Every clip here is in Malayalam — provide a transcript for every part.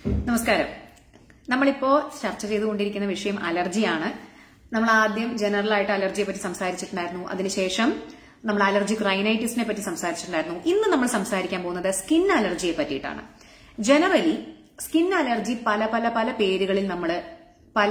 നമസ്കാരം നമ്മളിപ്പോ ചർച്ച ചെയ്തുകൊണ്ടിരിക്കുന്ന വിഷയം അലർജിയാണ് നമ്മൾ ആദ്യം ജനറൽ ആയിട്ട് അലർജിയെ പറ്റി സംസാരിച്ചിട്ടുണ്ടായിരുന്നു അതിനുശേഷം നമ്മൾ അലർജിക് റൈനൈറ്റിസിനെ പറ്റി സംസാരിച്ചിട്ടുണ്ടായിരുന്നു ഇന്ന് നമ്മൾ സംസാരിക്കാൻ പോകുന്നത് സ്കിൻ അലർജിയെ പറ്റിയിട്ടാണ് ജനറലി സ്കിൻ അലർജി പല പല പല പേരുകളിൽ നമ്മൾ പല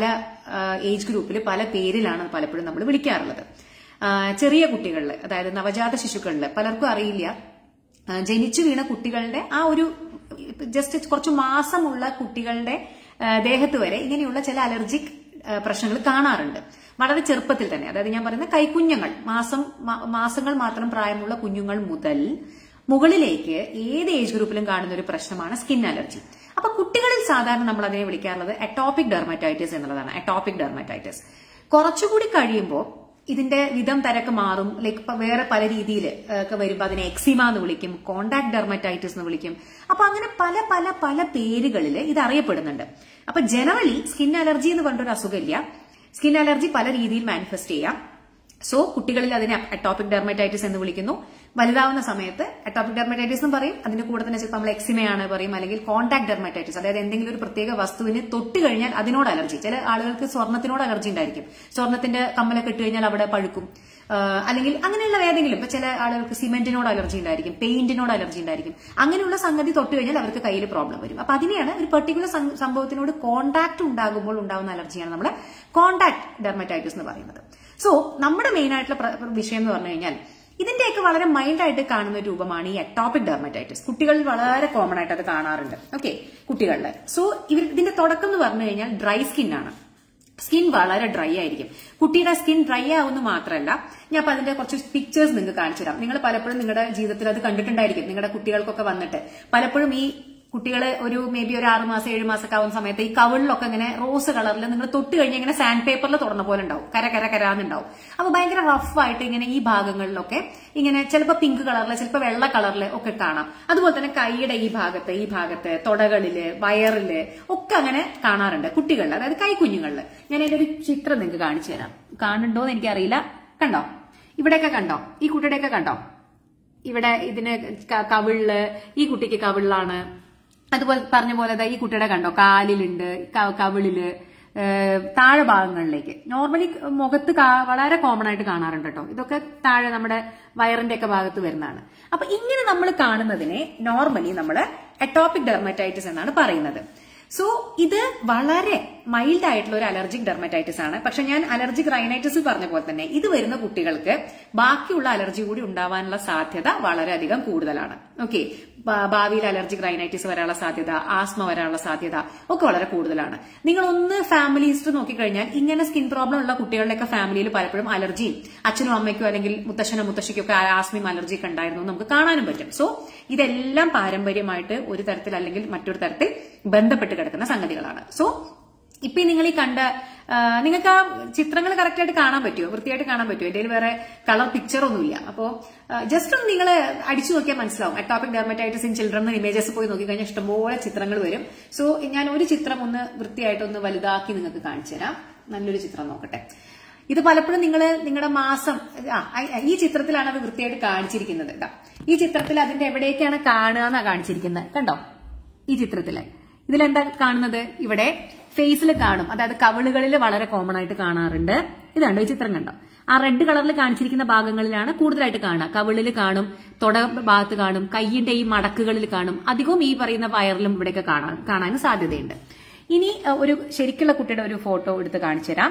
ഏജ് ഗ്രൂപ്പിൽ പല പേരിലാണ് പലപ്പോഴും നമ്മൾ വിളിക്കാറുള്ളത് ആ, ചെറിയ കുട്ടികളിൽ അതായത് നവജാത ശിശുക്കളിൽ പലർക്കും അറിയില്ല ആ, ജനിച്ചു വീണ കുട്ടികളുടെ ആ ഒരു ജസ്റ്റ് കുറച്ച് മാസമുള്ള കുട്ടികളുടെ ആ, ദേഹത്ത് വരെ ഇങ്ങനെയുള്ള ചില അലർജിക് പ്രശ്നങ്ങൾ കാണാറുണ്ട് വളരെ ചെറുപ്പത്തിൽ തന്നെ അതായത് ഞാൻ പറയുന്ന കൈക്കുഞ്ഞുങ്ങൾ മാസം മാ- മാസങ്ങൾ മാത്രം പ്രായമുള്ള കുഞ്ഞുങ്ങൾ മുതൽ മുകളിലേക്ക് ഏത് ഏജ് ഗ്രൂപ്പിലും കാണുന്ന ഒരു പ്രശ്നമാണ് സ്കിൻ അലർജി അപ്പൊ കുട്ടികളിൽ സാധാരണ നമ്മൾ അതിനെ വിളിക്കാറുള്ളത് അറ്റോപിക് ഡെർമറ്റൈറ്റിസ് എന്നുള്ളതാണ് അറ്റോപിക് ഡെർമറ്റൈറ്റിസ് കുറച്ചുകൂടി കഴിയുമ്പോൾ ഇതിന്റെ വിധം തരക്ക് മാറും ലൈക്ക് ഇപ്പൊ വേറെ പല രീതിയിൽ ഒക്കെ വരുമ്പോൾ അതിനെ എക്സിമ എന്ന് വിളിക്കും കോണ്ടാക്ട് ഡെർമറ്റൈറ്റിസ് എന്ന് വിളിക്കും അപ്പൊ അങ്ങനെ പല പല പല പേരുകളിൽ ഇത് അറിയപ്പെടുന്നുണ്ട് അപ്പൊ ജനറലി സ്കിൻ അലർജി എന്ന് പറഞ്ഞൊരു അസുഖമില്ല സ്കിൻ അലർജി പല രീതിയിൽ മാനിഫെസ്റ്റ് ചെയ്യാം സോ കുട്ടികളിൽ അതിനെ അറ്റോപിക് ഡെർമറ്റൈറ്റിസ് എന്ന് വിളിക്കുന്നു വലുതാവുന്ന സമയത്ത് അറ്റോപിക് ഡെർമറ്റൈറ്റിസ് എന്ന് പറയും അതിന്റെ കൂടെ തന്നെ ചിലപ്പോൾ നമ്മൾ എക്സിമയാണ് പറയും അല്ലെങ്കിൽ കോണ്ടാക്ട് ഡെർമറ്റൈറ്റിസ് അതായത് എന്തെങ്കിലും ഒരു പ്രത്യേക വസ്തുവിനെ തൊട്ട് കഴിഞ്ഞാൽ അതിനോട് അലർജി ചില ആളുകൾക്ക് സ്വർണത്തിനോട് അലർജി ഉണ്ടായിരിക്കും സ്വർണത്തിന്റെ കമ്മലൊക്കെ ഇട്ട് കഴിഞ്ഞാൽ അവിടെ പഴുക്കും ആ, അല്ലെങ്കിൽ അങ്ങനെയുള്ള ഏതെങ്കിലും ഇപ്പൊ ചില ആളുകൾക്ക് സിമെന്റിനോട് അലർജി ഉണ്ടായിരിക്കും പെയിന്റിനോട് അലർജി ഉണ്ടായിരിക്കും അങ്ങനെയുള്ള സംഗതി തൊട്ട് കഴിഞ്ഞാൽ അവർക്ക് കയ്യിൽ പ്രോബ്ലം വരും അപ്പൊ അതിനെയാണ് ഒരു പെർട്ടിക്കുലർ സംഭവത്തിനോട് കോണ്ടാക്ട് ഉണ്ടാകുമ്പോൾ ഉണ്ടാകുന്ന അലർജിയാണ് നമ്മൾ കോണ്ടാക്ട് ഡെർമറ്റൈറ്റിസ് എന്ന് പറയുന്നത് സോ നമ്മുടെ മെയിൻ ആയിട്ടുള്ള പ്ര- പ്ര- വിഷയം എന്ന് പറഞ്ഞു കഴിഞ്ഞാൽ ഇതിന്റെയൊക്കെ വളരെ മൈൽഡ് ആയിട്ട് കാണുന്ന ഒരു രൂപമാണ് ഈ അറ്റോപിക് ഡെർമറ്റൈറ്റിസ് കുട്ടികളിൽ വളരെ കോമൺ ആയിട്ട് അത് കാണാറുണ്ട് ഓക്കെ കുട്ടികളിൽ സോ ഇവർ ഇതിന്റെ തുടക്കം എന്ന് പറഞ്ഞു കഴിഞ്ഞാൽ ഡ്രൈ സ്കിൻ ആണ് സ്കിൻ വളരെ ഡ്രൈ ആയിരിക്കും കുട്ടിയുടെ സ്കിൻ ഡ്രൈ ആവുന്ന മാത്രമല്ല ഞാൻ അപ്പൊ അതിന്റെ കുറച്ച് പിക്ചേഴ്സ് നിങ്ങൾക്ക് കാണിച്ചു തരാം നിങ്ങൾ പലപ്പോഴും നിങ്ങളുടെ ജീവിതത്തിൽ അത് കണ്ടിട്ടുണ്ടായിരിക്കും നിങ്ങളുടെ കുട്ടികൾക്കൊക്കെ വന്നിട്ട് പലപ്പോഴും ഈ കുട്ടികളെ ഒരു മേ ബി ഒരു ആറ് മാസം ഏഴ് മാസമൊക്കെ ആവുന്ന സമയത്ത് ഈ കവിളിലൊക്കെ ഇങ്ങനെ റോസ് കളറിൽ നിങ്ങൾ തൊട്ട് കഴിഞ്ഞ് ഇങ്ങനെ സാൻഡ് പേപ്പറിൽ തുറന്ന പോലെ ഉണ്ടാവും കര കര കരാന്നുണ്ടാവും അപ്പൊ ഭയങ്കര റഫ് ആയിട്ട് ഇങ്ങനെ ഈ ഭാഗങ്ങളിലൊക്കെ ഇങ്ങനെ ചിലപ്പോൾ പിങ്ക് കളറിൽ ചിലപ്പോൾ വെള്ള കളറിൽ ഒക്കെ കാണാം അതുപോലെ തന്നെ കൈയുടെ ഈ ഭാഗത്ത് ഈ ഭാഗത്ത് തുടകളില് വയറില് ഒക്കെ അങ്ങനെ കാണാറുണ്ട് കുട്ടികളിൽ അതായത് കൈക്കുഞ്ഞുങ്ങളിൽ ഞാൻ അതിന്റെ ഒരു ചിത്രം നിങ്ങൾക്ക് കാണിച്ചു തരാം കാണുന്നുണ്ടോ എന്ന് എനിക്കറിയില്ല കണ്ടോ ഇവിടെയൊക്കെ കണ്ടോ ഈ കുട്ടിയുടെയൊക്കെ കണ്ടോ ഇവിടെ ഇതിന് ക- കവിളില് ഈ കുട്ടിക്ക് കവിളിലാണ് അതുപോലെ പറഞ്ഞ പോലെ ദാ ഈ കുട്ടിയുടെ കണ്ടോ കാലിലുണ്ട് ക- കവിളില് ഏഹ് താഴെ ഭാഗങ്ങളിലേക്ക് നോർമലി മുഖത്ത് കാ- വളരെ കോമൺ ആയിട്ട് കാണാറുണ്ട് കേട്ടോ ഇതൊക്കെ താഴെ നമ്മുടെ വയറിന്റെ ഒക്കെ ഭാഗത്ത് വരുന്നതാണ് അപ്പൊ ഇങ്ങനെ നമ്മൾ കാണുന്നതിനെ നോർമലി നമ്മൾ അറ്റോപിക് ഡെർമറ്റൈറ്റിസ് എന്നാണ് പറയുന്നത് സോ ഇത് വളരെ മൈൽഡ് ആയിട്ടുള്ള ഒരു അലർജിക് ഡെർമറ്റൈറ്റിസ് ആണ് പക്ഷെ ഞാൻ അലർജിക് റൈനൈറ്റിസ് പറഞ്ഞ പോലെ തന്നെ ഇത് വരുന്ന കുട്ടികൾക്ക് ബാക്കിയുള്ള അലർജി കൂടി ഉണ്ടാവാനുള്ള സാധ്യത വളരെയധികം കൂടുതലാണ് ഓക്കെ ഭാവിയിൽ അലർജിക് റൈനൈറ്റിസ് വരാനുള്ള സാധ്യത ആസ്മ വരാനുള്ള സാധ്യത ഒക്കെ വളരെ കൂടുതലാണ് നിങ്ങൾ ഒന്ന് ഫാമിലി ഹിസ്റ്ററി നോക്കിക്കഴിഞ്ഞാൽ ഇങ്ങനെ സ്കിൻ പ്രോബ്ലം ഉള്ള കുട്ടികളുടെയൊക്കെ ഫാമിലിയിൽ പലപ്പോഴും അലർജിയും അച്ഛനും അമ്മയ്ക്കോ അല്ലെങ്കിൽ മുത്തശ്ശനോ മുത്തശ്ശിക്കോ ഒക്കെ ആസ്മയും അലർജിയൊക്കെ ഉണ്ടായിരുന്നു എന്ന് നമുക്ക് കാണാനും പറ്റും സോ ഇതെല്ലാം പാരമ്പര്യമായിട്ട് ഒരു തരത്തിൽ അല്ലെങ്കിൽ മറ്റൊരു തരത്തിൽ ബന്ധപ്പെട്ട് കിടക്കുന്ന സംഗതികളാണ് സോ ഇപ്പൊ ഈ നിങ്ങൾ ഈ കണ്ട ആ, നിങ്ങൾക്ക് ആ ചിത്രങ്ങൾ കറക്റ്റ് ആയിട്ട് കാണാൻ പറ്റുമോ വൃത്തിയായിട്ട് കാണാൻ പറ്റുമോ എന്റെ വേറെ കളർ പിക്ചർ ഒന്നുമില്ല അപ്പോ ജസ്റ്റ് ഒന്ന് നിങ്ങൾ അടിച്ചു നോക്കിയാൽ മനസ്സിലാവും atopic dermatitis in children images പോയി നോക്കിക്കഴിഞ്ഞാൽ ഇഷ്ടംപോലെ ചിത്രങ്ങൾ വരും സോ ഞാൻ ഒരു ചിത്രം ഒന്ന് വൃത്തിയായിട്ട് ഒന്ന് വലുതാക്കി നിങ്ങൾക്ക് കാണിച്ചു തരാം നല്ലൊരു ചിത്രം നോക്കട്ടെ ഇത് പലപ്പോഴും നിങ്ങൾ നിങ്ങളുടെ മാസം ആ ഐ- ഈ ചിത്രത്തിലാണ് അത് വൃത്തിയായിട്ട് കാണിച്ചിരിക്കുന്നത് ഇതാ ഈ ചിത്രത്തിൽ അതിന്റെ എവിടേക്കാണ് കാണുക എന്നാ കാണിച്ചിരിക്കുന്നത് കണ്ടോ ഈ ചിത്രത്തില് ഇതിലെന്താ കാണുന്നത് ഇവിടെ ഫേസിൽ കാണും അതായത് കവിളുകളിൽ വളരെ കോമൺ ആയിട്ട് കാണാറുണ്ട് ഇതാണ്ടോ ഈ ചിത്രം കണ്ടോ ആ റെഡ് കളറിൽ കാണിച്ചിരിക്കുന്ന ഭാഗങ്ങളിലാണ് കൂടുതലായിട്ട് കാണുക കവിളിൽ കാണും തുട ഭാഗത്ത് കാണും കൈയിന്റെ ഈ മടക്കുകളിൽ കാണും അധികവും ഈ പറയുന്ന വയറിലും ഇവിടെയൊക്കെ കാണാൻ കാണാൻ സാധ്യതയുണ്ട് ഇനി അഹ്, ഒരു ശരിക്കുള്ള കുട്ടിയുടെ ഒരു ഫോട്ടോ എടുത്ത് കാണിച്ചു തരാം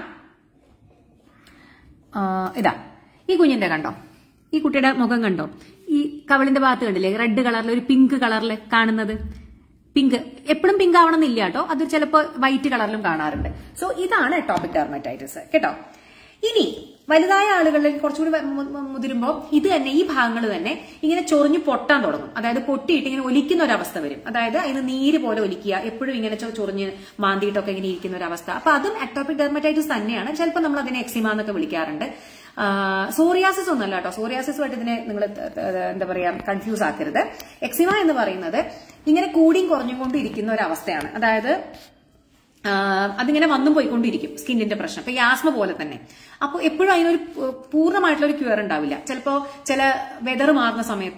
ആ, ഇതാ ഈ കുഞ്ഞിന്റെ കണ്ടോ ഈ കുട്ടിയുടെ മുഖം കണ്ടോ ഈ കവിളിന്റെ ഭാഗത്ത് കണ്ടില്ലേ റെഡ് കളറിൽ ഒരു പിങ്ക് കളറിൽ കാണുന്നത് പിങ്ക് എപ്പോഴും പിങ്ക് ആവണമെന്നില്ല കേട്ടോ അത് ചിലപ്പോൾ വൈറ്റ് കളറിലും കാണാറുണ്ട് സോ ഇതാണ് ടോപ്പിക് ഡെർമറ്റൈറ്റിസ് കേട്ടോ ഇനി വലുതായ ആളുകളിൽ കുറച്ചുകൂടി വ- മു- മു- മുതിരുമ്പോൾ ഇത് തന്നെ ഈ ഭാഗങ്ങൾ തന്നെ ഇങ്ങനെ ചൊറിഞ്ഞു പൊട്ടാൻ തുടങ്ങും അതായത് പൊട്ടിയിട്ട് ഇങ്ങനെ ഒലിക്കുന്ന ഒരു അവസ്ഥ വരും അതായത് അതിന് നീര് പോലെ ഒലിക്കുക എപ്പോഴും ഇങ്ങനെ ചൊ- ചൊറിഞ്ഞ് മാന്തിയിട്ടൊക്കെ ഇങ്ങനെ ഇരിക്കുന്ന ഒരു അവസ്ഥ അപ്പൊ അതും അറ്റോപിക് ഡെർമറ്റൈറ്റിസ് തന്നെയാണ് ചിലപ്പോൾ നമ്മൾ അതിനെ എക്സിമ എന്നൊക്കെ വിളിക്കാറുണ്ട് സോറിയാസിസ് ഒന്നല്ല കേട്ടോ സോറിയാസിസുമായിട്ട് ഇതിനെ നിങ്ങൾ എന്താ പറയാ കൺഫ്യൂസ് ആക്കരുത് എക്സിമ എന്ന് പറയുന്നത് ഇങ്ങനെ കൂടിയും കുറഞ്ഞും കൊണ്ട് ഇരിക്കുന്ന ഒരു അവസ്ഥയാണ് അതായത് ആ, അതിങ്ങനെ വന്നും പോയിക്കൊണ്ടിരിക്കും സ്കിന്നിന്റെ പ്രശ്നം ഇപ്പൊ ഈ ആസ്മ പോലെ തന്നെ അപ്പോൾ എപ്പോഴും അതിനൊരു പൂ- പൂർണ്ണമായിട്ടുള്ള ഒരു ക്യൂർ ഉണ്ടാവില്ല ചിലപ്പോ ചില വെതർ മാറുന്ന സമയത്ത്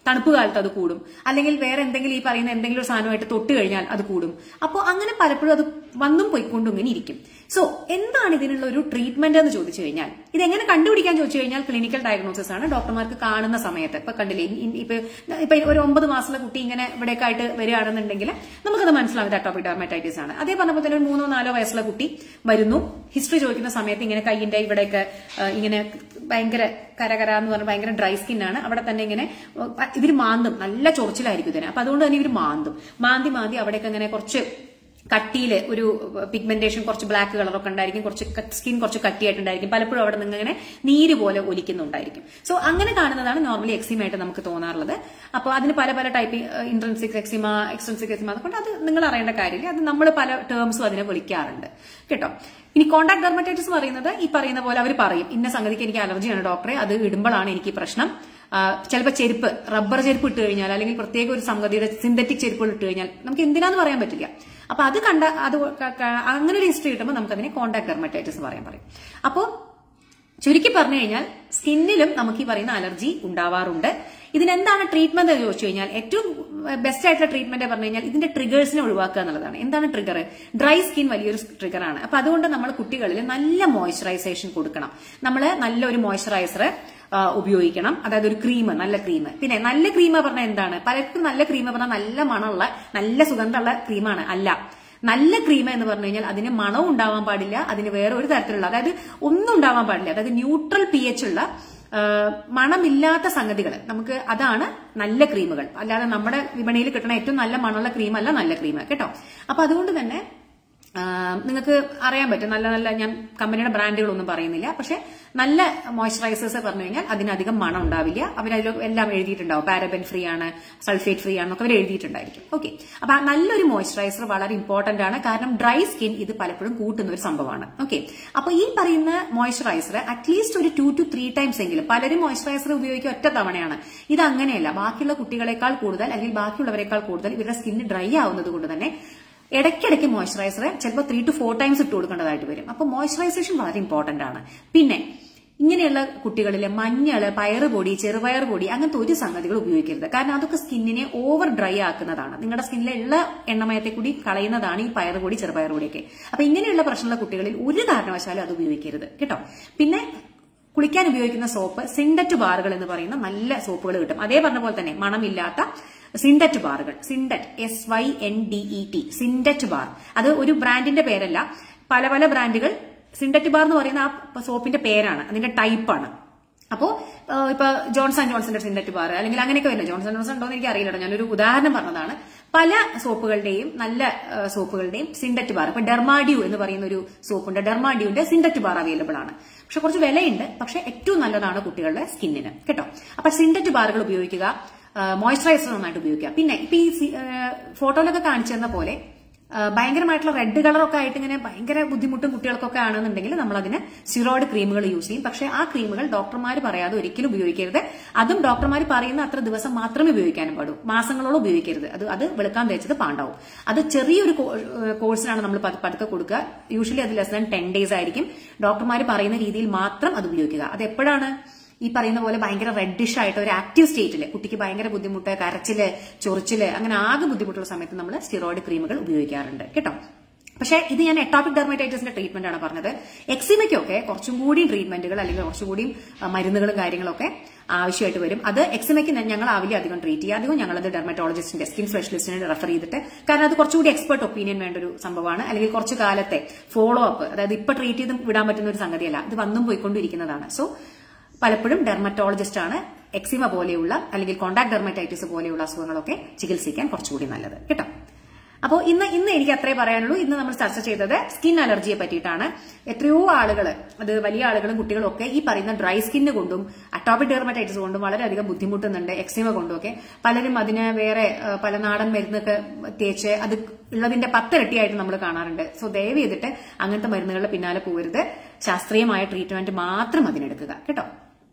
തണുപ്പ് കാലത്ത് അത് കൂടും അല്ലെങ്കിൽ വേറെ എന്തെങ്കിലും ഈ പറയുന്ന എന്തെങ്കിലും ഒരു സാധനമായിട്ട് തൊട്ട് കഴിഞ്ഞാൽ അത് കൂടും അപ്പോൾ അങ്ങനെ പലപ്പോഴും അത് വന്നും പോയിക്കൊണ്ടും ഇങ്ങനെ ഇരിക്കും സോ എന്താണ് ഇതിനുള്ള ഒരു ട്രീറ്റ്മെന്റ് എന്ന് ചോദിച്ചു കഴിഞ്ഞാൽ ഇത് എങ്ങനെ കണ്ടുപിടിക്കാൻ ചോദിച്ചു കഴിഞ്ഞാൽ ക്ലിനിക്കൽ ഡയഗ്നോസിസ് ആണ് ഡോക്ടർമാർക്ക് കാണുന്ന സമയത്ത് ഇപ്പൊ കണ്ടില്ലേ ഇ- ഇ- ഇപ്പൊ ഇപ്പൊ ഒരു ഒമ്പത് മാസമുള്ള കുട്ടി ഇങ്ങനെ ഇവിടേക്ക് ആയിട്ട് വരികയാണെന്നുണ്ടെങ്കിൽ നമുക്കത് മനസ്സിലാവും ഇത് അറ്റോപിക് ഡെർമറ്റൈറ്റിസ് ആണ് അതേ പറഞ്ഞപ്പോൾ തന്നെ ഒരു മൂന്നോ നാലോ വയസ്സുള്ള കുട്ടി വരുന്നു ഹിസ്റ്ററി ചോദിക്കുന്ന സമയത്ത് ഇങ്ങനെ കൈയിന്റെ ഇവിടെയൊക്കെ ആ, ഇങ്ങനെ ഭയങ്കര കരകര എന്ന് പറഞ്ഞാൽ ഭയങ്കര ഡ്രൈ സ്കിൻ ആണ് അവിടെ തന്നെ ഇങ്ങനെ ഇവർ മാന്തും നല്ല ചൊറിച്ചിലായിരിക്കും ഇതിന് അപ്പൊ അതുകൊണ്ട് തന്നെ ഇവർ മാന്തും മാന്തി മാന്തി അവിടെയൊക്കെ ഇങ്ങനെ കുറച്ച് കട്ടിയില് ഒരു പിഗ്മെന്റേഷൻ കുറച്ച് ബ്ലാക്ക് കളറൊക്കെ ഉണ്ടായിരിക്കും കുറച്ച് സ്കിൻ കുറച്ച് കട്ടിയായിട്ടുണ്ടായിരിക്കും പലപ്പോഴും അവിടെ നിന്ന് ഇങ്ങനെ നീര് പോലെ ഒലിക്കുന്നുണ്ടായിരിക്കും സോ അങ്ങനെ കാണുന്നതാണ് നോർമലി എക്സിമ ആയിട്ട് നമുക്ക് തോന്നാറുള്ളത് അപ്പോൾ അതിന് പല പല type intrinsic eczema extrinsic eczema അതുകൊണ്ട് അത് നിങ്ങൾ അറിയേണ്ട കാര്യമില്ല അത് നമ്മൾ പല ടേംസും അതിനെ വിളിക്കാറുണ്ട് കേട്ടോ ഇനി കോണ്ടാക്ട് ഡെർമറ്റൈറ്റിസ് എന്ന് പറയുന്നത് ഈ പറയുന്ന പോലെ അവർ പറയും ഇന്ന സംഗതിക്ക് എനിക്ക് അലർജിയാണ് ഡോക്ടറെ അത് ഇടുമ്പോഴാണ് എനിക്ക് ഈ പ്രശ്നം ചിലപ്പോൾ ചെരുപ്പ് റബ്ബർ ചെരുപ്പ് ഇട്ട് കഴിഞ്ഞാൽ അല്ലെങ്കിൽ പ്രത്യേക ഒരു സംഗതിയുടെ സിന്തറ്റിക് ചെരുപ്പുകൾ ഇട്ട് കഴിഞ്ഞാൽ നമുക്ക് എന്തിനാന്ന് പറയാൻ പറ്റില്ല അപ്പൊ അത് കണ്ട അത് ക- ക- അങ്ങനെ ഒരു ഹിസ്റ്ററി കിട്ടുമ്പോൾ നമുക്ക് അതിനെ കോണ്ടാക്ട് ഡെർമറ്റൈറ്റിസ് എന്ന് പറയാൻ പറയും അപ്പോൾ ചുരുക്കി പറഞ്ഞു കഴിഞ്ഞാൽ സ്കിന്നിലും നമുക്ക് ഈ പറയുന്ന അലർജി ഉണ്ടാവാറുണ്ട് ഇതിനെന്താണ് ട്രീറ്റ്മെന്റ് എന്ന് ചോദിച്ചു കഴിഞ്ഞാൽ ഏറ്റവും ബെസ്റ്റ് ആയിട്ടുള്ള ട്രീറ്റ്മെന്റ് പറഞ്ഞു കഴിഞ്ഞാൽ ഇതിന്റെ ട്രിഗേഴ്സിനെ ഒഴിവാക്കുക എന്നുള്ളതാണ് എന്താണ് ട്രിഗർ ഡ്രൈ സ്കിൻ വലിയൊരു ട്രിഗറാണ് അപ്പൊ അതുകൊണ്ട് നമ്മൾ കുട്ടികളിൽ നല്ല മോയ്സ്ചറൈസേഷൻ കൊടുക്കണം നമ്മൾ നല്ലൊരു മോയ്സ്ചറൈസർ ഉപയോഗിക്കണം അതായത് ഒരു ക്രീം നല്ല ക്രീം പിന്നെ നല്ല ക്രീം പറഞ്ഞാൽ എന്താണ് പലർക്കും നല്ല ക്രീം പറഞ്ഞാൽ നല്ല മണമുള്ള നല്ല സുഗന്ധമുള്ള ക്രീമാണ് അല്ല നല്ല ക്രീം എന്ന് പറഞ്ഞു കഴിഞ്ഞാൽ അതിന് മണവും ഉണ്ടാവാൻ പാടില്ല അതിന് വേറെ ഒരു തരത്തിലുള്ള അതായത് ഒന്നും ഉണ്ടാവാൻ പാടില്ല അതായത് ന്യൂട്രൽ പി എച്ച് ഉള്ള ആ, മണമില്ലാത്ത സംഗതികൾ നമുക്ക് അതാണ് നല്ല ക്രീമുകൾ അല്ലാതെ നമ്മുടെ വിപണിയിൽ കിട്ടുന്ന ഏറ്റവും നല്ല മണമുള്ള ക്രീം അല്ല നല്ല ക്രീം കേട്ടോ അപ്പൊ അതുകൊണ്ട് തന്നെ നിങ്ങൾക്ക് അറിയാൻ പറ്റും നല്ല നല്ല ഞാൻ കമ്പനിയുടെ ബ്രാൻഡുകളൊന്നും പറയുന്നില്ല പക്ഷെ നല്ല മോയ്സ്ചറൈസേഴ്സ് പറഞ്ഞു കഴിഞ്ഞാൽ അതിനധികം മണം ഉണ്ടാവില്ല അവരതിൽ എല്ലാം എഴുതിയിട്ടുണ്ടാവും പാരബൻ ഫ്രീ ആണ് സൾഫേറ്റ് ഫ്രീ ആണെന്നൊക്കെ അവർ എഴുതിയിട്ടുണ്ടായിരിക്കും ഓക്കെ അപ്പൊ ആ നല്ലൊരു മോയ്സ്ചറൈസർ വളരെ ഇമ്പോർട്ടന്റ് ആണ് കാരണം ഡ്രൈ സ്കിൻ ഇത് പലപ്പോഴും കൂട്ടുന്ന ഒരു സംഭവമാണ് ഓക്കെ അപ്പൊ ഈ പറയുന്ന മോയ്സ്ചറൈസർ അറ്റ്ലീസ്റ്റ് ഒരു ടു ടു ത്രീ ടൈംസ് എങ്കിലും പലരും മോയ്സ്ചറൈസർ ഉപയോഗിക്കുക ഒറ്റ തവണയാണ് ഇത് അങ്ങനെയല്ല ബാക്കിയുള്ള കുട്ടികളെക്കാൾ കൂടുതൽ അല്ലെങ്കിൽ ബാക്കിയുള്ളവരെക്കാൾ കൂടുതൽ ഇവരുടെ സ്കിന്ന് ഡ്രൈ ആവുന്നത് കൊണ്ട് തന്നെ ഇടയ്ക്കിടയ്ക്ക് മോയ്സ്ചറൈസർ ചിലപ്പോൾ ത്രീ ടു ഫോർ ടൈംസ് ഇട്ട് കൊടുക്കേണ്ടതായിട്ട് വരും അപ്പോൾ മോയ്സ്ചറൈസേഷൻ വളരെ ഇമ്പോർട്ടന്റ് ആണ് പിന്നെ ഇങ്ങനെയുള്ള കുട്ടികളിലെ മഞ്ഞള് പയറ് പൊടി ചെറുപയർ പൊടി അങ്ങനത്തെ ഒരു സംഗതികൾ ഉപയോഗിക്കരുത് കാരണം അതൊക്കെ സ്കിന്നിനെ ഓവർ ഡ്രൈ ആക്കുന്നതാണ് നിങ്ങളുടെ സ്കിന്നിലുള്ള എണ്ണമയത്തെ കൂടി കളയുന്നതാണ് ഈ പയറ് പൊടി ചെറുപയർ പൊടിയൊക്കെ അപ്പൊ ഇങ്ങനെയുള്ള പ്രശ്നമുള്ള കുട്ടികളിൽ ഒരു കാരണവശാലും അത് ഉപയോഗിക്കരുത് കേട്ടോ പിന്നെ കുളിക്കാൻ ഉപയോഗിക്കുന്ന സോപ്പ് സിൻഡറ്റ് ബാറുകൾ എന്ന് പറയുന്ന നല്ല സോപ്പുകൾ കിട്ടും അതേ പറഞ്ഞ പോലെ തന്നെ മണമില്ലാത്ത സിൻഡറ്റ് ബാറുകൾ syndet S Y N D E T syndet bar അത് ഒരു ബ്രാൻഡിന്റെ പേരല്ല പല പല ബ്രാൻഡുകൾ സിൻഡറ്റ് ബാർ എന്ന് പറയുന്ന ആ സോപ്പിന്റെ പേരാണ് അതിന്റെ ടൈപ്പാണ് അപ്പോ ഏഹ്, ഇപ്പൊ ജോൺസൺ ആൻഡ് ജോൺസന്റെ സിൻഡറ്റ് ബാർ അല്ലെങ്കിൽ അങ്ങനെയൊക്കെ വരില്ല ജോൺസൺ ആൻഡ് ജോൺസൺ ഉണ്ടോ എന്ന് എനിക്ക് അറിയില്ല ഞാനൊരു ഉദാഹരണം പറഞ്ഞതാണ് പല സോപ്പുകളുടെയും നല്ല ഏഹ്, സോപ്പുകളുടെയും സിൻഡറ്റ് ബാർ ഇപ്പൊ ഡെർമാഡ്യൂ എന്ന് പറയുന്ന ഒരു സോപ്പുണ്ട് ഡെർമാഡ്യൂന്റെ സിൻഡറ്റ് ബാർ അവൈലബിൾ ആണ് പക്ഷെ കുറച്ച് വിലയുണ്ട് പക്ഷെ ഏറ്റവും നല്ലതാണ് കുട്ടികളുടെ സ്കിന്നിന് കേട്ടോ അപ്പൊ സിൻഡറ്റ് ബാറുകൾ ഉപയോഗിക്കുക മോയ്സ്ചറൈസർ നന്നായിട്ട് ഉപയോഗിക്കുക പിന്നെ ഇപ്പൊ ഈ സി- ഏഹ്, ഫോട്ടോയിലൊക്കെ കാണിച്ചു തന്ന പോലെ ആ, ഭയങ്കരമായിട്ടുള്ള റെഡ് കളറൊക്കെ ആയിട്ട് ഇങ്ങനെ ഭയങ്കര ബുദ്ധിമുട്ടും കുട്ടികൾക്കൊക്കെ ആണെന്നുണ്ടെങ്കിൽ നമ്മൾ അതിന് സ്റ്റിറോയിഡ് ക്രീമുകൾ യൂസ് ചെയ്യും പക്ഷേ ആ ക്രീമുകൾ ഡോക്ടർമാർ പറയാതെ ഒരിക്കലും ഉപയോഗിക്കരുത് അതും ഡോക്ടർമാർ പറയുന്ന അത്ര ദിവസം മാത്രമേ ഉപയോഗിക്കാനും പാടൂ മാസങ്ങളോളം ഉപയോഗിക്കരുത് അത് അത് വെളുക്കാൻ തേച്ചത് പാണ്ടാവും അത് ചെറിയൊരു കോ- ഏഹ് കോഴ്സിനാണ് നമ്മൾ പതു- പതുക്കെ കൊടുക്കുക യൂഷ്വലി അത് ലെസ് ദാൻ ടെൻ ഡേയ്സ് ആയിരിക്കും ഡോക്ടർമാർ പറയുന്ന രീതിയിൽ മാത്രം അത് ഉപയോഗിക്കുക അത് എപ്പോഴാണ് ഈ പറയുന്ന പോലെ ഭയങ്കര റെഡിഷ് ആയിട്ട് ഒരു ആക്റ്റീവ് സ്റ്റേറ്റില് കുട്ടിക്ക് ഭയങ്കര ബുദ്ധിമുട്ട് കരച്ചില് ചൊറിച്ചില് അങ്ങനെ ആകെ ബുദ്ധിമുട്ടുള്ള സമയത്ത് നമ്മൾ സ്റ്റിറോയിഡ് ക്രീമുകൾ ഉപയോഗിക്കാറുണ്ട് കേട്ടോ പക്ഷേ ഇത് ഞാൻ എട്ടോപിക് ഡെർമറ്റൈറ്റിസിന്റെ ട്രീറ്റ്മെന്റ് ആണ് പറഞ്ഞത് എക്സിമയ്ക്കൊക്കെ കുറച്ചും കൂടി ട്രീറ്റ്മെന്റുകൾ അല്ലെങ്കിൽ കുറച്ചും കൂടി ആ, മരുന്നുകളും കാര്യങ്ങളൊക്കെ ആവശ്യമായിട്ട് വരും അത് എക്സിമയ്ക്ക് ഞങ്ങൾ ആവില്ല അധികം ട്രീറ്റ് ചെയ്യുക അധികം ഞങ്ങളത് ഡെർമറ്റോളജിസ്റ്റിന്റെ സ്കിൻ സ്പെഷ്യലിസ്റ്റിനെ റെഫർ ചെയ്തിട്ട് കാരണം അത് കുറച്ചുകൂടി എക്സ്പെർട്ട് ഒപ്പീനിയൻ വേണ്ട ഒരു സംഭവമാണ് അല്ലെങ്കിൽ കുറച്ച് കാലത്തെ ഫോളോ അപ്പ് അതായത് ഇപ്പൊ ട്രീറ്റ് ചെയ്ത് വിടാൻ പറ്റുന്ന ഒരു സംഗതിയല്ല ഇത് വന്നും പോയിക്കൊണ്ടിരിക്കുന്നതാണ് സോ പലപ്പോഴും ഡെർമറ്റോളജിസ്റ്റ് ആണ് എക്സിമ പോലെയുള്ള അല്ലെങ്കിൽ കോണ്ടാക്ട് ഡെർമറ്റൈറ്റിസ് പോലെയുള്ള അസുഖങ്ങളൊക്കെ ചികിത്സിക്കാൻ കുറച്ചുകൂടി നല്ലത് കേട്ടോ അപ്പോൾ ഇന്ന് ഇന്ന് എനിക്ക് അത്രേ പറയാനുള്ളൂ ഇന്ന് നമ്മൾ ചർച്ച ചെയ്തത് സ്കിൻ അലർജിയെ പറ്റിയിട്ടാണ് എത്രയോ ആളുകൾ അത് വലിയ ആളുകളും കുട്ടികളും ഒക്കെ ഈ പറയുന്ന ഡ്രൈ സ്കിന്ന് കൊണ്ടും അറ്റോപിക് ഡെർമറ്റൈറ്റിസ് കൊണ്ടും വളരെയധികം ബുദ്ധിമുട്ടുന്നുണ്ട് എക്സിമ കൊണ്ടുമൊക്കെ പലരും അതിന് വേറെ ആ, പല നാടൻ മരുന്നൊക്കെ തേച്ച് അത് ഉള്ളതിന്റെ പത്തിരട്ടിയായിട്ട് നമ്മൾ കാണാറുണ്ട് സോ ദയവ് ചെയ്തിട്ട് അങ്ങനത്തെ മരുന്നുകളുടെ പിന്നാലെ പോകരുത് ശാസ്ത്രീയമായ ട്രീറ്റ്മെന്റ് മാത്രം അതിനെടുക്കുക കേട്ടോ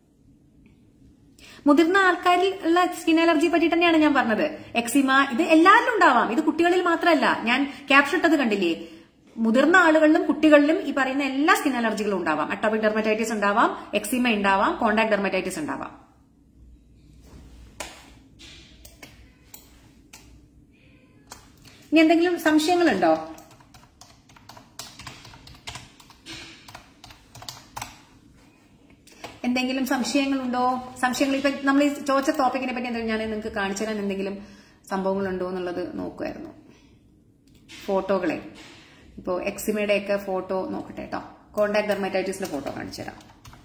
മുതിർന്ന ആൾക്കാരിൽ ഉള്ള സ്കിൻ അലർജി പറ്റി തന്നെയാണ് ഞാൻ പറഞ്ഞത് എക്സിമ ഇത് എല്ലാവരിലും ഉണ്ടാവാം ഇത് കുട്ടികളിൽ മാത്രമല്ല ഞാൻ ക്യാപ്ഷൻ ഇട്ടത് കണ്ടില്ലേ മുതിർന്ന ആളുകളിലും കുട്ടികളിലും ഈ പറയുന്ന എല്ലാ സ്കിൻ അലർജികളും ഉണ്ടാവാം അറ്റോപിക് ഡെർമറ്റൈറ്റിസ് ഉണ്ടാവാം എക്സിമ ഉണ്ടാവാം കോണ്ടാക്ട് ഡെർമറ്റൈറ്റിസ് ഉണ്ടാവാം ഇനി എന്തെങ്കിലും സംശയങ്ങളുണ്ടോ എന്തെങ്കിലും സംശയങ്ങളുണ്ടോ സംശയങ്ങൾ ഇപ്പൊ നമ്മൾ ഈ ചോദിച്ച ടോപ്പിക്കിനെ പറ്റി എന്തെങ്കിലും ഞാൻ നിങ്ങൾക്ക് കാണിച്ചു തരാൻ എന്തെങ്കിലും സംഭവങ്ങളുണ്ടോ എന്നുള്ളത് നോക്കുമായിരുന്നു ഫോട്ടോകളെ ഇപ്പോൾ എക്സിമയുടെ ഒക്കെ ഫോട്ടോ നോക്കട്ടെ കേട്ടോ കോണ്ടാക്ട് ഡെർമറ്റൈറ്റിസിന്റെ ഫോട്ടോ കാണിച്ചു തരാം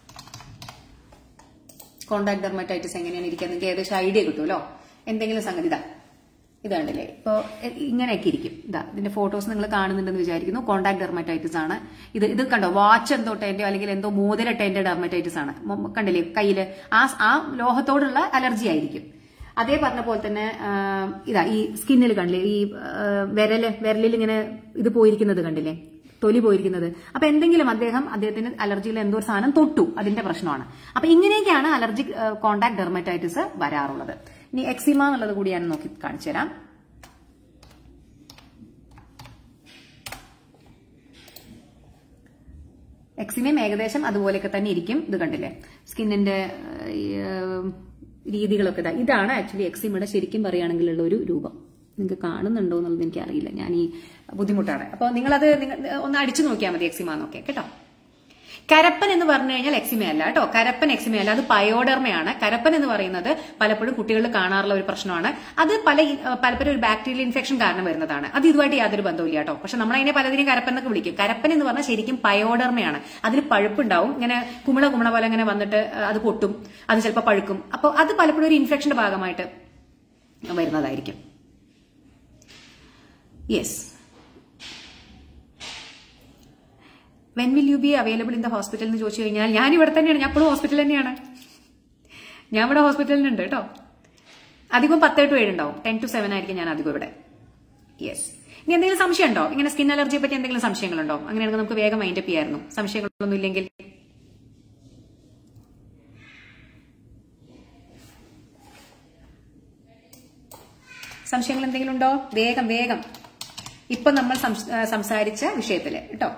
കോണ്ടാക്ട് ഡെർമറ്റൈറ്റിസ് എങ്ങനെയാണ് ഇരിക്കുക നിങ്ങൾക്ക് ഏകദേശം ഐഡിയ കിട്ടുമല്ലോ എന്തെങ്കിലും സംഗതി ഇതാ ഇതാണല്ലേ ഇപ്പോ ഇങ്ങനെയൊക്കെ ഇരിക്കും ഇതാ ഇതിന്റെ ഫോട്ടോസ് നിങ്ങൾ കാണുന്നുണ്ടെന്ന് വിചാരിക്കുന്നു കോണ്ടാക്ട് ഡെർമറ്റൈറ്റിസ് ആണ് ഇത് ഇത് കണ്ടോ വാച്ച് എന്തോ ടൈന്റെ അല്ലെങ്കിൽ എന്തോ മോതിരട്ടേന്റെ ഡെർമറ്റൈറ്റിസ് ആണ് മൊ- കണ്ടില്ലേ കയ്യില് ആ ആ ലോഹത്തോടുള്ള അലർജി ആയിരിക്കും അതേ പറഞ്ഞ പോലെ തന്നെ ആ, ഇതാ ഈ സ്കിന്നിൽ കണ്ടില്ലേ ഈ ആ, വിരല് വിരലിൽ ഇങ്ങനെ ഇത് പോയിരിക്കുന്നത് കണ്ടില്ലേ തൊലി പോയിരിക്കുന്നത് അപ്പൊ എന്തെങ്കിലും അദ്ദേഹം അദ്ദേഹത്തിന് അലർജിയിൽ എന്തോ ഒരു സാധനം തൊട്ടു അതിന്റെ പ്രശ്നമാണ് അപ്പൊ ഇങ്ങനെയൊക്കെയാണ് അലർജിക് കോണ്ടാക്ട് ഡെർമറ്റൈറ്റിസ് വരാറുള്ളത് ഇനി എക്സിമ എന്നുള്ളത് കൂടി ഞാൻ നോക്കി കാണിച്ചു തരാം എക്സിമയും ഏകദേശം അതുപോലെയൊക്കെ തന്നെ ഇരിക്കും ഇത് കണ്ടില്ലേ സ്കിന്നിന്റെ ഏഹ്, ഈ, ഏഹ്, രീതികളൊക്കെ ഇതാ ഇതാണ് ആക്ച്വലി എക്സിമയുടെ ശരിക്കും പറയുകയാണെങ്കിലുള്ള ഒരു രൂപം നിങ്ങൾക്ക് കാണുന്നുണ്ടോ എന്നുള്ളത് എനിക്ക് അറിയില്ല ഞാൻ ഈ ബുദ്ധിമുട്ടാണ് അപ്പോൾ നിങ്ങളത് നിങ്ങൾ ഒന്ന് അടിച്ചു നോക്കിയാൽ മതി എക്സിമ എന്നൊക്കെ കേട്ടോ കരപ്പൻ എന്ന് പറഞ്ഞു കഴിഞ്ഞാൽ എക്സിമയല്ല കേട്ടോ കരപ്പൻ എക്സിമയല്ല അത് പയോഡർമയാണ് കരപ്പൻ എന്ന് പറയുന്നത് പലപ്പോഴും കുട്ടികളിൽ കാണാറുള്ള ഒരു പ്രശ്നമാണ് അത് പല ഇ- പലപ്പോഴും ഒരു ബാക്ടീരിയൽ ഇൻഫെക്ഷൻ കാരണം വരുന്നതാണ് അത് ഇതുമായിട്ട് യാതൊരു ബന്ധവുമില്ല കേട്ടോ പക്ഷെ നമ്മൾ അതിനെ പലതിനെയും കരപ്പൻ എന്നൊക്കെ വിളിക്കും കരപ്പൻ എന്ന് പറഞ്ഞാൽ ശരിക്കും പയോഡർമയാണ് അതിൽ പഴുപ്പുണ്ടാവും ഇങ്ങനെ കുമിള കുമിള പോലെ ഇങ്ങനെ വന്നിട്ട് അത് പൊട്ടും അത് ചിലപ്പോൾ പഴുക്കും അപ്പോൾ അത് പലപ്പോഴും ഒരു ഇൻഫെക്ഷന്റെ ഭാഗമായിട്ട് വരുന്നതായിരിക്കും yes when will you be available in the hospital എന്ന് ചോദിച്ചു കഴിഞ്ഞാൽ ഞാൻ ഇവിടെ തന്നെയാണ് ഞാൻ എപ്പോഴും ഹോസ്പിറ്റൽ തന്നെയാണ് ഞാൻ ഇവിടെ ഹോസ്പിറ്റലിനുണ്ട് കേട്ടോ അധികം പത്ത് ടു ഏഴ് ഉണ്ടാവും ടെൻ ടു സെവൻ ആയിരിക്കും ഞാൻ അധികം ഇവിടെ യെസ് ഇനി എന്തെങ്കിലും സംശയം ഉണ്ടോ ഇങ്ങനെ സ്കിൻ അലർജിയെ പറ്റി എന്തെങ്കിലും സംശയങ്ങളുണ്ടോ അങ്ങനെയാണെങ്കിൽ നമുക്ക് വേഗം മൈൻഡ് അപ്പ് ചെയ്യായിരുന്നു സംശയങ്ങളൊന്നും ഇല്ലെങ്കിൽ സംശയങ്ങൾ എന്തെങ്കിലും ഉണ്ടോ വേഗം വേഗം ഇപ്പൊ നമ്മൾ സംസ്- ആ, സംസാരിച്ച വിഷയത്തില് കേട്ടോ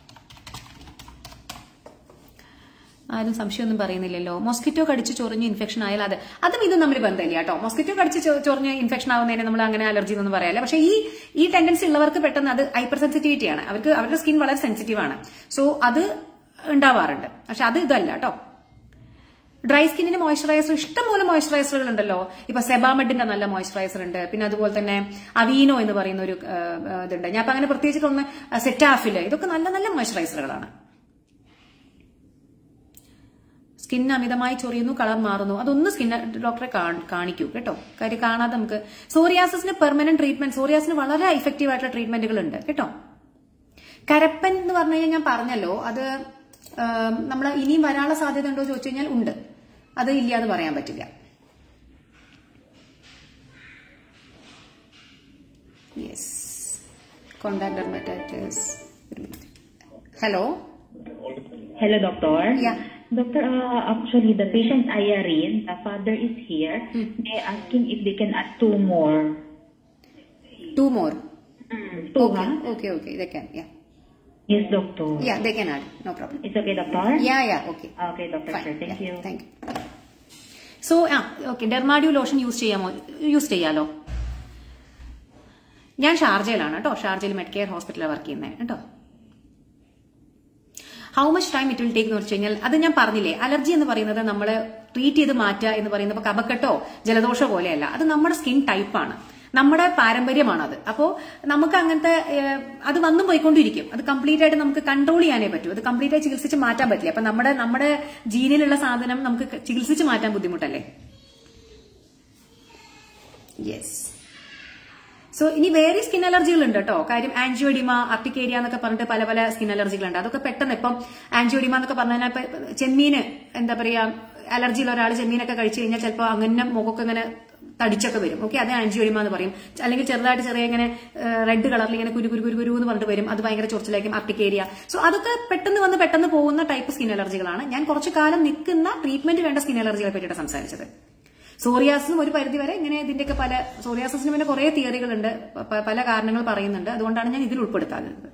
ആരും സംശയമൊന്നും പറയുന്നില്ലല്ലോ മൊസ്കിറ്റോ കടിച്ച് ചൊറിഞ്ഞ് ഇൻഫെക്ഷൻ ആയാൽ അത് അതും ഇതും തമ്മിൽ ബന്ധമില്ല കേട്ടോ മൊസ്കിറ്റോ കടിച്ച് ചൊ- ചൊറിഞ്ഞ് ഇൻഫെക്ഷൻ ആവുന്നതിന് നമ്മൾ അങ്ങനെ അലർജി എന്നൊന്നും പറയാല്ല പക്ഷേ ഈ ഈ ടെൻഡൻസി ഉള്ളവർക്ക് പെട്ടെന്ന് അത് ഹൈപ്പർ സെൻസിറ്റിവിറ്റി ആണ് അവർക്ക് അവരുടെ സ്കിൻ വളരെ സെൻസിറ്റീവ് ആണ് സോ അത് ഉണ്ടാവാറുണ്ട് പക്ഷെ അത് ഇതല്ല കേട്ടോ ഡ്രൈ സ്കിന്നിന് മോയ്സ്ചറൈസർ ഇഷ്ടംപോലെ മോയ്സ്ചറൈസറുകൾ ഉണ്ടല്ലോ ഇപ്പൊ സെബാമെഡിന്റെ നല്ല മോയ്സ്ചറൈസർ ഉണ്ട് പിന്നെ അതുപോലെ തന്നെ അവീനോ എന്ന് പറയുന്ന ഒരു ആ, ആ, ഇതുണ്ട് ഞാൻ ഇപ്പൊ അങ്ങനെ പ്രത്യേകിച്ച് ഒന്ന് സെറ്റാഫില് ഇതൊക്കെ നല്ല നല്ല മോയ്സ്ചറൈസറുകളാണ് സ്കിൻ അമിതമായി ചൊറിയുന്നു കളർ മാറുന്നു അതൊന്ന് സ്കിൻ ഡോക്ടറെ കാ- കാണിക്കൂ കേട്ടോ കാര്യം കാണാതെ നമുക്ക് സോറിയാസിന് പെർമനന്റ് ട്രീറ്റ്മെന്റ് സോറിയാസിന് വളരെ ഇഫക്റ്റീവ് ആയിട്ടുള്ള ട്രീറ്റ്മെന്റുകൾ ഉണ്ട് കേട്ടോ കരപ്പൻ എന്ന് പറഞ്ഞു കഴിഞ്ഞാൽ ഞാൻ പറഞ്ഞല്ലോ അത് നമ്മൾ ഇനിയും വരാനുള്ള സാധ്യത ഉണ്ടോ ചോദിച്ചു കഴിഞ്ഞാൽ ഉണ്ട് അത് ഇല്ല എന്ന് പറയാൻ പറ്റില്ല yes contact dermatitis hello Hello, doctor. Yeah. Doctor, uh, actually, the patient Irene, the father is here. They asking if they can add two more. Two more Mm, two, okay huh? Okay okay they can yeah Yes, doctor. yeah they can add no problem It's okay, doctor? yeah yeah okay Okay, doctor, sir. Thank you. Thank you so ah okay Dermadew lotion use ചെയ്യാമോ യൂസ് ചെയ്യാലോ ഞാൻ ഷാർജയിലാണ് കേട്ടോ ഷാർജയിൽ മെഡ് കെയർ ഹോസ്പിറ്റലിൽ വർക്ക് ചെയ്യുന്നത് കേട്ടോ how much time it will take എന്ന് വെച്ച് കഴിഞ്ഞാൽ അത് ഞാൻ പറഞ്ഞില്ലേ അലർജി എന്ന് പറയുന്നത് നമ്മൾ ട്രീറ്റ് ചെയ്ത് മാറ്റുക എന്ന് പറയുന്നത് ഇപ്പൊ കഫക്കെട്ടോ ജലദോഷോ പോലെയല്ല അത് നമ്മുടെ സ്കിൻ ടൈപ്പാണ് നമ്മുടെ പാരമ്പര്യമാണ് അത് അപ്പോൾ നമുക്ക് അങ്ങനത്തെ ഏഹ്, അത് വന്നും പോയിക്കൊണ്ടിരിക്കും അത് കംപ്ലീറ്റ് ആയിട്ട് നമുക്ക് കൺട്രോൾ ചെയ്യാനേ പറ്റൂ അത് കംപ്ലീറ്റ് ആയി ചികിത്സിച്ച് മാറ്റാൻ പറ്റില്ല അപ്പൊ നമ്മുടെ നമ്മുടെ ജീനിലുള്ള സാധനം നമുക്ക് ചികിത്സിച്ച് മാറ്റാൻ ബുദ്ധിമുട്ടല്ലേ യെസ് സോ ഇനി വേറെ സ്കിൻ അലർജികൾ ഉണ്ട് കേട്ടോ കാര്യം ആൻജിയോഡിമ അർട്ടിക്കേരിയ എന്നൊക്കെ പറഞ്ഞിട്ട് പല പല സ്കിൻ അലർജികളുണ്ട് അതൊക്കെ പെട്ടെന്ന് ഇപ്പം ആൻജിയോഡിമ എന്നൊക്കെ പറഞ്ഞു കഴിഞ്ഞാൽ ഇപ്പൊ ചെമ്മീന് എന്താ പറയാ അലർജിയുള്ള ഒരാൾ ചെമ്മീനൊക്കെ കഴിച്ചു കഴിഞ്ഞാൽ ചിലപ്പോൾ അങ്ങനെ മുഖമൊക്കെ ഇങ്ങനെ തടിച്ചൊക്കെ വരും ഓക്കെ അത് ആൻജിയോഡിമ എന്ന് പറയും അല്ലെങ്കിൽ ചെറുതായിട്ട് ചെറിയ ഇങ്ങനെ റെഡ് കളറിൽ ഇങ്ങനെ കുരു കുരു കുരു കുരു എന്ന് പറഞ്ഞിട്ട് വരും അത് ഭയങ്കര ചൊറിച്ചിലായിരിക്കും അർട്ടിക്കേരിയ സോ അതൊക്കെ പെട്ടെന്ന് വന്ന് പെട്ടെന്ന് പോകുന്ന ടൈപ്പ് സ്കിൻ അലർജികളാണ് ഞാൻ കുറച്ചു കാലം നിൽക്കുന്ന ട്രീറ്റ്മെന്റ് വേണ്ട സ്കിൻ അലർജികളെ പറ്റിയിട്ട് സംസാരിച്ചത് സോറിയാസിനും ഒരു പരിധി വരെ ഇങ്ങനെ ഇതിന്റെയൊക്കെ പല സോറിയാസിന് പിന്നെ കുറെ തിയറികളുണ്ട് പ- പല കാരണങ്ങൾ പറയുന്നുണ്ട് അതുകൊണ്ടാണ് ഞാൻ ഇതിൽ ഉൾപ്പെടുത്താറുള്ളത്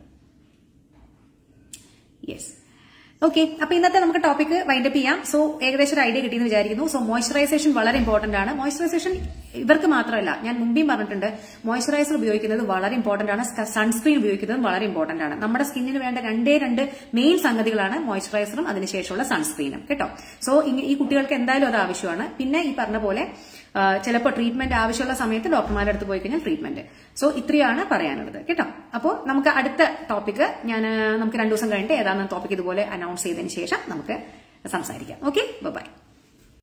യെസ് ഓക്കെ അപ്പൊ ഇന്നത്തെ നമുക്ക് ടോപ്പിക് വൈൻഡപ്പ് ചെയ്യാം സോ ഏകദേശം ഒരു ഐഡിയ കിട്ടിയെന്ന് വിചാരിക്കുന്നു സോ മോയ്സ്ചറൈസേഷൻ വളരെ ഇമ്പോർട്ടന്റ് ആണ് മോയ്സ്ചറൈസേഷൻ ഇവർക്ക് മാത്രമല്ല ഞാൻ മുമ്പേയും പറഞ്ഞിട്ടുണ്ട് മോയ്സ്ചറൈസർ ഉപയോഗിക്കുന്നത് വളരെ ഇമ്പോർട്ടന്റ് ആണ് സൺസ്ക്രീൻ ഉപയോഗിക്കുന്നത് വളരെ ഇമ്പോർട്ടന്റ് ആണ് നമ്മുടെ സ്കിന്നിന് വേണ്ട രണ്ടേ രണ്ട് മെയിൻ സംഗതികളാണ് മോയ്സ്ചറൈസറും അതിനുശേഷമുള്ള സൺസ്ക്രീനും കേട്ടോ സോ ഈ കുട്ടികൾക്ക് എന്തായാലും അത് ആവശ്യമാണ് പിന്നെ ഈ പറഞ്ഞ പോലെ ചിലപ്പോൾ ട്രീറ്റ്മെന്റ് ആവശ്യമുള്ള സമയത്ത് ഡോക്ടർമാരുടെ അടുത്ത് പോയി കഴിഞ്ഞാൽ ട്രീറ്റ്മെന്റ് സോ ഇത്രയാണ് പറയാനുള്ളത് കേട്ടോ അപ്പോൾ നമുക്ക് അടുത്ത ടോപ്പിക് ഞാൻ നമുക്ക് രണ്ടു ദിവസം കഴിഞ്ഞിട്ട് ഏതാണെന്ന് ടോപ്പിക് ഇതുപോലെ അനൗൺസ് ചെയ്തതിന് ശേഷം നമുക്ക് സംസാരിക്കാം ഓക്കെ ബൈ